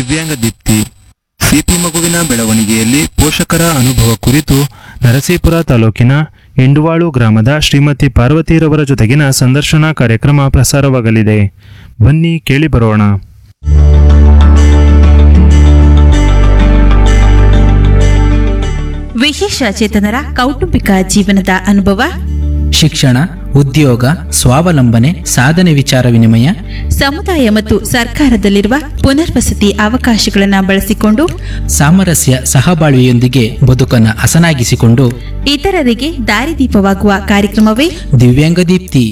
ದಿವ್ಯಾಂಗ ದೀಪ್ತಿ ಸಿಪಿ ಮಗುವಿನ ಬೆಳವಣಿಗೆಯಲ್ಲಿ ಪೋಷಕರ ಅನುಭವ ಕುರಿತು ನರಸೀಪುರ ತಾಲೂಕಿನ ಇಂಡುವಾಳು ಗ್ರಾಮದ ಶ್ರೀಮತಿ ಪಾರ್ವತಿರವರ ಜೊತೆಗಿನ ಸಂದರ್ಶನ ಕಾರ್ಯಕ್ರಮ ಪ್ರಸಾರವಾಗಲಿದೆ ಬನ್ನಿ ಕೇಳಿ ಬರೋಣ ವಿಶೇಷ ಚೇತನರ ಕೌಟುಂಬಿಕ ಜೀವನದ ಅನುಭವ ಶಿಕ್ಷಣ ಉದ್ಯೋಗ ಸ್ವಾವಲಂಬನೆ ಸಾಧನೆ ವಿಚಾರ ವಿನಿಮಯ ಸಮುದಾಯ ಮತ್ತು ಸರ್ಕಾರದಲ್ಲಿರುವ ಪುನರ್ವಸತಿ ಅವಕಾಶಗಳನ್ನು ಬಳಸಿಕೊಂಡು ಸಾಮರಸ್ಯ ಸಹಬಾಳ್ವೆಯೊಂದಿಗೆ ಬದುಕನ್ನು ಹಸನಾಗಿಸಿಕೊಂಡು ಇತರರಿಗೆ ದಾರಿದೀಪವಾಗುವ ಕಾರ್ಯಕ್ರಮವೇ ದಿವ್ಯಾಂಗ ದೀಪ್ತಿ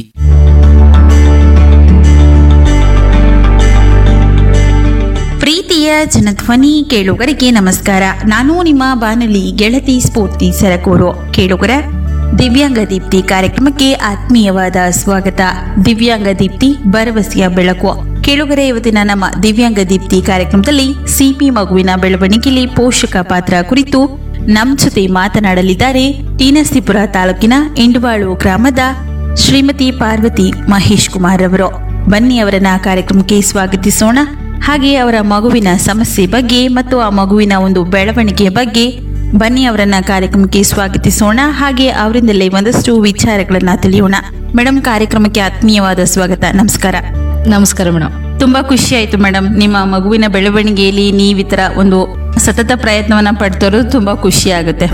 ಪ್ರೀತಿಯ ಜನಧ್ವನಿ ಕೇಳುಗರಿಗೆ ನಮಸ್ಕಾರ ನಾನು ನಿಮ್ಮ ಬಾನಲಿ ಗೆಳತಿ ಸ್ಫೂರ್ತಿ ಸರಕೂರು ಕೇಳುಗರ ದಿವ್ಯಾಂಗ ದೀಪ್ತಿ ಕಾರ್ಯಕ್ರಮಕ್ಕೆ ಆತ್ಮೀಯವಾದ ಸ್ವಾಗತ ದಿವ್ಯಾಂಗ ದೀಪ್ತಿ ಭರವಸೆಯ ಬೆಳಕು ಕೇಳುಗರೆ ಇವತ್ತಿನ ನಮ್ಮ ದಿವ್ಯಾಂಗ ದೀಪ್ತಿ ಕಾರ್ಯಕ್ರಮದಲ್ಲಿ ಸಿಪಿ ಮಗುವಿನ ಬೆಳವಣಿಗೆಯಲ್ಲಿ ಪೋಷಕ ಪಾತ್ರ ಕುರಿತು ನಮ್ ಜೊತೆ ಮಾತನಾಡಲಿದ್ದಾರೆ ಟಿ.ನರಸೀಪುರ ತಾಲೂಕಿನ ಇಂಡುವಾಳು ಗ್ರಾಮದ ಶ್ರೀಮತಿ ಪಾರ್ವತಿ ಮಹೇಶ್ ಕುಮಾರ್ ಅವರು ಬನ್ನಿ ಅವರನ್ನ ಕಾರ್ಯಕ್ರಮಕ್ಕೆ ಸ್ವಾಗತಿಸೋಣ ಹಾಗೆ ಅವರ ಮಗುವಿನ ಸಮಸ್ಯೆ ಬಗ್ಗೆ ಮತ್ತು ಆ ಮಗುವಿನ ಒಂದು ಬೆಳವಣಿಗೆಯ ಬಗ್ಗೆ ಬನ್ನಿ ಅವರನ್ನ ಕಾರ್ಯಕ್ರಮಕ್ಕೆ ಸ್ವಾಗತಿಸೋಣ ಹಾಗೆ ಅವರಿಂದಲೇ ಒಂದಷ್ಟು ವಿಚಾರಗಳನ್ನ ತಿಳಿಯೋಣ ಮೇಡಮ್ ಕಾರ್ಯಕ್ರಮಕ್ಕೆ ಆತ್ಮೀಯವಾದ ಸ್ವಾಗತ ನಮಸ್ಕಾರ ನಮಸ್ಕಾರ ಮೇಡಮ್ ತುಂಬಾ ಖುಷಿ ಆಯ್ತು ಮೇಡಮ್ ನಿಮ್ಮ ಮಗುವಿನ ಬೆಳವಣಿಗೆಯಲ್ಲಿ ನೀವು ಈ ತರ ಒಂದು ಸತತ ಪ್ರಯತ್ನವನ್ನ ಪಡ್ತಿರೋದು ತುಂಬಾ ಖುಷಿ ಆಗುತ್ತೆ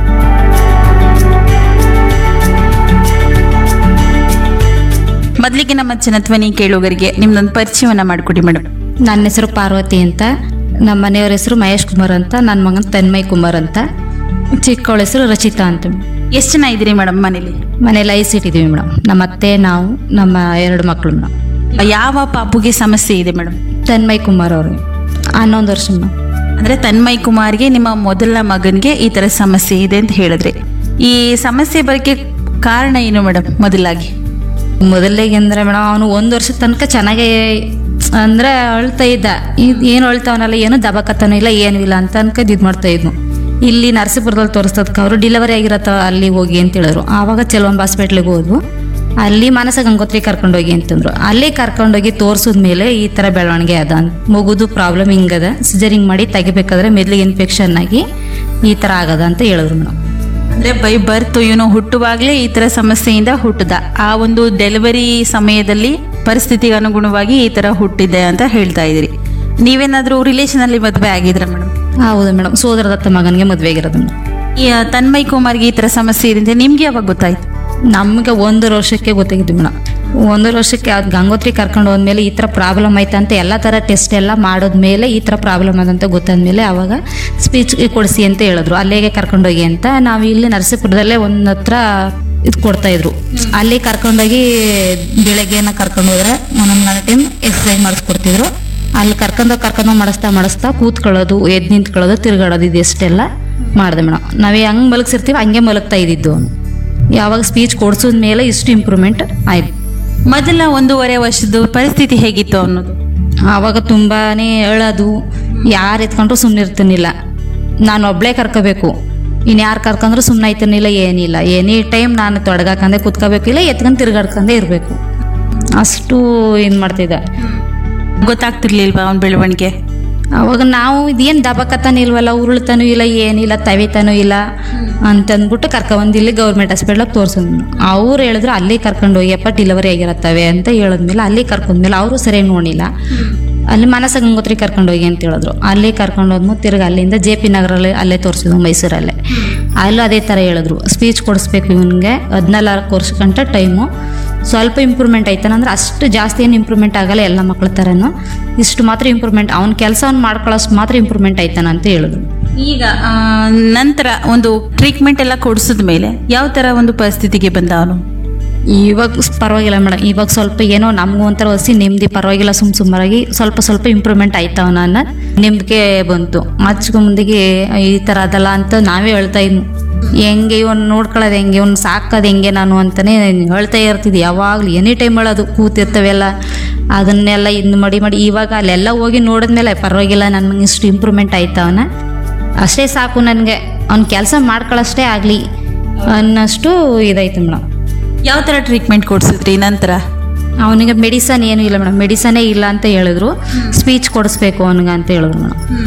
ಮೊದಲಿಗೆ ನಮ್ಮ ಜನಧ್ವನಿ ಕೇಳುಗರಿಗೆ ನಿಮ್ದೊಂದು ಪರಿಚಯವನ್ನ ಮಾಡಿಕೊಡಿ ಮೇಡಮ್ ನನ್ನ ಹೆಸರು ಪಾರ್ವತಿ ಅಂತ ನಮ್ಮ ಮನೆಯವ್ರ ಹೆಸರು ಮಹೇಶ್ ಕುಮಾರ್ ಅಂತ ನನ್ನ ಮಗನ ತನ್ಮಯ್ ಕುಮಾರ್ ಅಂತ ಚಿಕ್ಕವಳ ಹೆಸರು ರಚಿತಾ ಅಂತ ಎಷ್ಟು ಜನ ಇದ್ದೀರಿ ಮೇಡಮ್ ಮನೇಲಿ ಮನೇಲಿ ಐಸ್ ಇಟ್ಟಿದ್ದೀವಿ ಮೇಡಮ್ ನಮ್ಮ ಅತ್ತೆ ನಾವು ನಮ್ಮ ಎರಡು ಮಕ್ಕಳು ಮೇಡಮ್ ಯಾವ ಪಾಪುಗೆ ಸಮಸ್ಯೆ ಇದೆ ಮೇಡಮ್ ತನ್ಮಯ್ ಕುಮಾರ್ ಅವರು ಹನ್ನೊಂದು ವರ್ಷ ಮೇಡಮ್ ಅಂದ್ರೆ ತನ್ಮಯ್ ಕುಮಾರ್ಗೆ ನಿಮ್ಮ ಮೊದಲ ಮಗನ್ಗೆ ಈ ತರ ಸಮಸ್ಯೆ ಇದೆ ಅಂತ ಹೇಳಿದ್ರಿ ಈ ಸಮಸ್ಯೆ ಬಗ್ಗೆ ಕಾರಣ ಏನು ಮೇಡಮ್ ಮೊದಲಾಗಿ ಮೊದಲಿಗೆ ಅಂದ್ರೆ ಮೇಡಮ್ ಅವನು ಒಂದು ವರ್ಷದ ತನಕ ಚೆನ್ನಾಗೇ ಅಂದ್ರೆ ಅಳ್ತಾ ಇದ್ದ ಇದ್ ಏನು ಅಳ್ತಾವನಲ್ಲ ಏನು ದಬಕತ್ತಾನೂ ಇಲ್ಲ ಏನೂ ಇಲ್ಲ ಅಂತ ಅನ್ಕೊಂಡು ಇದು ಮಾಡ್ತಾ ಇದ್ನು ಇಲ್ಲಿ ನರಸೀಪುರದಲ್ಲಿ ತೋರಿಸ್ತದಕ್ಕೆ ಅವರು ಡಿಲಿವರಿ ಆಗಿರತ್ತ ಅಲ್ಲಿ ಹೋಗಿ ಅಂತ ಹೇಳಿದ್ರು ಆವಾಗ ಚೆಲುವಂಬ ಹಾಸ್ಪಿಟ್ಲಿಗೆ ಹೋದ್ವು ಅಲ್ಲಿ ಮಾನಸ ಗಂಗೋತ್ರಿ ಕರ್ಕೊಂಡೋಗಿ ಅಂತಂದ್ರು ಅಲ್ಲಿ ಕರ್ಕೊಂಡೋಗಿ ತೋರ್ಸಿದ್ಮೇಲೆ ಈ ಥರ ಬೆಳವಣಿಗೆ ಅದ ಅಂತ ಮಗುದು ಪ್ರಾಬ್ಲಮ್ ಹಿಂಗದ ಸಿಜರಿಂಗ್ ಮಾಡಿ ತೆಗಿಬೇಕಾದ್ರೆ ಮೆದ್ಲಿಗೆ ಇನ್ಫೆಕ್ಷನ್ ಆಗಿ ಈ ಥರ ಆಗದ ಅಂತ ಹೇಳಿದ್ರು ಮೇಡಮ್ ಅಂದ್ರೆ ಬೈ ಬರ್ತ್ ಇವನು ಹುಟ್ಟುವಾಗ್ಲೇ ಈ ತರ ಸಮಸ್ಯೆಯಿಂದ ಹುಟ್ಟದ ಆ ಒಂದು ಡೆಲಿವರಿ ಸಮಯದಲ್ಲಿ ಪರಿಸ್ಥಿತಿಗೆ ಅನುಗುಣವಾಗಿ ಈ ತರ ಹುಟ್ಟಿದೆ ಅಂತ ಹೇಳ್ತಾ ಇದ್ದೀರಿ ನೀವೇನಾದ್ರೂ ರಿಲೇಷನ್ ಅಲ್ಲಿ ಮದುವೆ ಆಗಿದ್ರ ಮೇಡಮ್ ಹೌದು ಮೇಡಮ್ ಸೋದರದತ್ತ ಮಗನಿಗೆ ಮದುವೆ ಆಗಿರೋದು ಮೇಡಮ್ ಈ ತನ್ಮಯ್ ಕುಮಾರ್ಗೆ ಈ ತರ ಸಮಸ್ಯೆ ಇದೆ ಅಂತ ನಿಮ್ಗೆ ಯಾವಾಗ ಗೊತ್ತಾಯ್ತು ನಮಗೆ ಒಂದು ವರ್ಷಕ್ಕೆ ಗೊತ್ತಾಗಿದ್ದು ಮೇಡಮ್ ಒಂದು ವರ್ಷಕ್ಕೆ ಅದು ಗಂಗೋತ್ರಿ ಕರ್ಕೊಂಡು ಹೋದ್ಮೇಲೆ ಈ ಥರ ಪ್ರಾಬ್ಲಮ್ ಆಯ್ತು ಅಂತ ಎಲ್ಲ ಥರ ಟೆಸ್ಟ್ ಎಲ್ಲ ಮಾಡೋದ್ಮೇಲೆ ಈ ಥರ ಪ್ರಾಬ್ಲಮ್ ಅದಂತ ಗೊತ್ತಾದ್ಮೇಲೆ ಅವಾಗ ಸ್ಪೀಚ್ ಕೊಡಿಸಿ ಅಂತ ಹೇಳಿದ್ರು ಅಲ್ಲಿಗೆ ಕರ್ಕೊಂಡೋಗಿ ಅಂತ ನಾವು ಇಲ್ಲಿ ನರಸೀಪುರದಲ್ಲೇ ಒಂದು ಹತ್ರ ಇದು ಕೊಡ್ತಾ ಇದ್ರು ಅಲ್ಲಿ ಕರ್ಕೊಂಡೋಗಿ ಬೆಳಗ್ಗೆನ ಕರ್ಕೊಂಡು ಹೋದ್ರೆ ಒಂದೊಂದು ನಾಲ್ಕು ಟೈಮ್ ಎಕ್ಸಸೈಸ್ ಮಾಡಿಸ್ಕೊಡ್ತಿದ್ರು ಅಲ್ಲಿ ಕರ್ಕೊಂಡೋಗಿ ಕರ್ಕೊಂಡೋಗಿ ಮಾಡಿಸ್ತಾ ಮಾಡಿಸ್ತಾ ಕೂತ್ಕೊಳ್ಳೋದು ಎದ್ದು ನಿಂತ್ಕೊಳ್ಳೋದು ತಿರುಗಾಡೋದು ಇದೆಷ್ಟೆಲ್ಲ ಮಾಡಿದೆ ಮೇಡಮ್ ನಾವೇ ಹಂಗೆ ಮಲಗಿಸಿರ್ತೀವಿ ಹಂಗೆ ಮಲಗ್ತಾ ಇದ್ದಿದ್ದು ಅವನು ಯಾವಾಗ ಸ್ಪೀಚ್ ಕೊಡ್ಸೋದ್ ಮೇಲೆ ಇಷ್ಟು ಇಂಪ್ರೂವ್ಮೆಂಟ್ ಆಯ್ತು ಮೊದಲ ಒಂದೂವರೆ ವರ್ಷದ ಪರಿಸ್ಥಿತಿ ಹೇಗಿತ್ತು ಅನ್ನೋದು ಆವಾಗ ತುಂಬಾನೇ ಹೇಳೋದು ಯಾರು ಎತ್ಕೊಂಡ್ರು ಸುಮ್ಮನೆ ಇರ್ತೀನಿಲ್ಲ ನಾನು ಒಬ್ಳೇ ಕರ್ಕೋಬೇಕು ಇನ್ನು ಯಾರು ಕರ್ಕೊಂಡ್ರು ಸುಮ್ಮನೆ ಆಯ್ತಾನಿಲ್ಲ ಏನಿಲ್ಲ ಎನಿ ಟೈಮ್ ನಾನು ತೊಡಗಾಕಂದೆ ಕುತ್ಕೋಬೇಕಿಲ್ಲ ಎತ್ಕೊಂಡು ತಿರ್ಗಾಡ್ಕೊಂಡೇ ಇರಬೇಕು ಅಷ್ಟು ಇದು ಮಾಡ್ತಿದ್ದೆ ಗೊತ್ತಾಗ್ತಿರ್ಲಿಲ್ವಾ ಅವ್ನ ಬೆಳವಣಿಗೆ ಅವಾಗ ನಾವು ಇದೇನು ದಬಕತ್ತಾನು ಇಲ್ವಲ್ಲ ಉರುಳ್ತಾನೂ ಇಲ್ಲ ಏನಿಲ್ಲ ತವಿತಾನೂ ಇಲ್ಲ ಅಂತಂದ್ಬಿಟ್ಟು ಕರ್ಕೊಂಬಂದು ಇಲ್ಲಿ ಗೌರ್ಮೆಂಟ್ ಹಾಸ್ಪಿಟ್ಲಿಗೆ ತೋರ್ಸಿದ್ನು ಅವ್ರು ಹೇಳಿದ್ರು ಅಲ್ಲಿ ಕರ್ಕೊಂಡು ಹೋಗ್ಯಪ್ಪ ಡಿಲಿವರಿ ಆಗಿರತ್ತವೆ ಅಂತ ಹೇಳಿದ್ಮೇಲೆ ಅಲ್ಲಿ ಕರ್ಕೊಂಡ್ಮೇಲೆ ಅವರು ಸರಿಯಾಗಿ ನೋಡಿಲ್ಲ ಅಲ್ಲಿ ಮಾನಸ ಗಂಗೋತ್ರಿ ಕರ್ಕೊಂಡು ಹೋಗಿ ಅಂತ ಹೇಳಿದ್ರು ಅಲ್ಲಿ ಕರ್ಕೊಂಡು ಹೋದ್ಮೇಲೆ ತಿರ್ಗಿ ಅಲ್ಲಿಂದ ಜೆ ಪಿ ನಗರಲ್ಲಿ ಅಲ್ಲೇ ತೋರಿಸಿದ್ವು ಮೈಸೂರಲ್ಲೇ ಅಲ್ಲೂ ಅದೇ ಥರ ಹೇಳಿದ್ರು ಸ್ಪೀಚ್ ಕೊಡಿಸ್ಬೇಕು ಇವನಿಗೆ ಹದಿನಾಲ್ಕು ವರ್ಷ ಗಂಟ ಟೈಮು ಸ್ವಲ್ಪ ಇಂಪ್ರೂವ್ಮೆಂಟ್ ಆಯ್ತಾನಂದ್ರೆ ಅಷ್ಟು ಜಾಸ್ತಿ ಏನು ಇಂಪ್ರೂವ್ಮೆಂಟ್ ಆಗಲ್ಲ ಎಲ್ಲ ಮಕ್ಳ ಥರನೂ ಇಷ್ಟು ಮಾತ್ರ ಇಂಪ್ರೂವ್ಮೆಂಟ್ ಅವ್ನ ಕೆಲಸವನ್ನು ಮಾಡ್ಕೊಳ್ಳೋಷ್ಟು ಮಾತ್ರ ಇಂಪ್ರೂವ್ಮೆಂಟ್ ಆಯ್ತಾನ ಅಂತ ಹೇಳಿದ್ರು ಈಗ ಆ, ನಂತರ ಒಂದು ಟ್ರೀಟ್ಮೆಂಟ್ ಎಲ್ಲ ಕೊಡಿಸಿದ ಮೇಲೆ ಯಾವ ತರ ಒಂದು ಪರಿಸ್ಥಿತಿಗೆ ಬಂದ ಅವನು ಇವಾಗ ಪರವಾಗಿಲ್ಲ ಮೇಡಮ್ ಇವಾಗ ಸ್ವಲ್ಪ ಏನೋ ನಮಗೂ ಒಂಥರ ಹೊಸಿ ನೆಮ್ಮದಿ ಪರವಾಗಿಲ್ಲ ಸುಮ್ ಸುಮಾರಾಗಿ ಸ್ವಲ್ಪ ಸ್ವಲ್ಪ ಇಂಪ್ರೂವ್ಮೆಂಟ್ ಆಯ್ತಾವನ ಅನ್ನೋ ನಂಬಿಕೆ ಬಂತು ಆಚೆಗೆ ಮುಂದಿಗೆ ಈ ಥರ ಅದಲ್ಲ ಅಂತ ನಾವೇ ಹೇಳ್ತಾ ಇದ್ನು ಹೆಂಗೆ ಇವನ್ ನೋಡ್ಕೊಳ್ಳೋದು ಹೆಂಗೆ ಇವ್ನು ಸಾಕೋದು ಹೆಂಗೆ ನಾನು ಅಂತಾನೆ ಹೇಳ್ತಾ ಇರ್ತಿದ್ದೆ ಯಾವಾಗಲೂ ಎನಿ ಟೈಮ್ ಹೇಳೋದು ಕೂತಿರ್ತವೆಲ್ಲ ಅದನ್ನೆಲ್ಲ ಇದು ಮಾಡಿ ಮಾಡಿ ಇವಾಗ ಅಲ್ಲೆಲ್ಲ ಹೋಗಿ ನೋಡಿದ್ಮೇಲೆ ಪರವಾಗಿಲ್ಲ ನನ್ನ ಇಷ್ಟು ಇಂಪ್ರೂವ್ಮೆಂಟ್ ಆಯ್ತಾವನ ಅಷ್ಟೇ ಸಾಕು ನನಗೆ ಅವ್ನ ಕೆಲಸ ಮಾಡ್ಕೊಳ್ಳೋಷ್ಟೇ ಆಗಲಿ ಅನ್ನಷ್ಟು ಇದಾಯ್ತು ಮೇಡಮ್ ಯಾವ ತರ ಟ್ರೀಟ್ಮೆಂಟ್ ಕೊಡಿಸಿದ್ರಿ ನಂತರ ಅವನಿಗೆ ಮೆಡಿಸನ್ ಏನೂ ಇಲ್ಲ ಮೇಡಮ್ ಮೆಡಿಸನೇ ಇಲ್ಲ ಅಂತ ಹೇಳಿದ್ರು ಸ್ಪೀಚ್ ಕೊಡಿಸ್ಬೇಕು ಅವನಿಗೆ ಅಂತ ಹೇಳಿದ್ರು ಮೇಡಮ್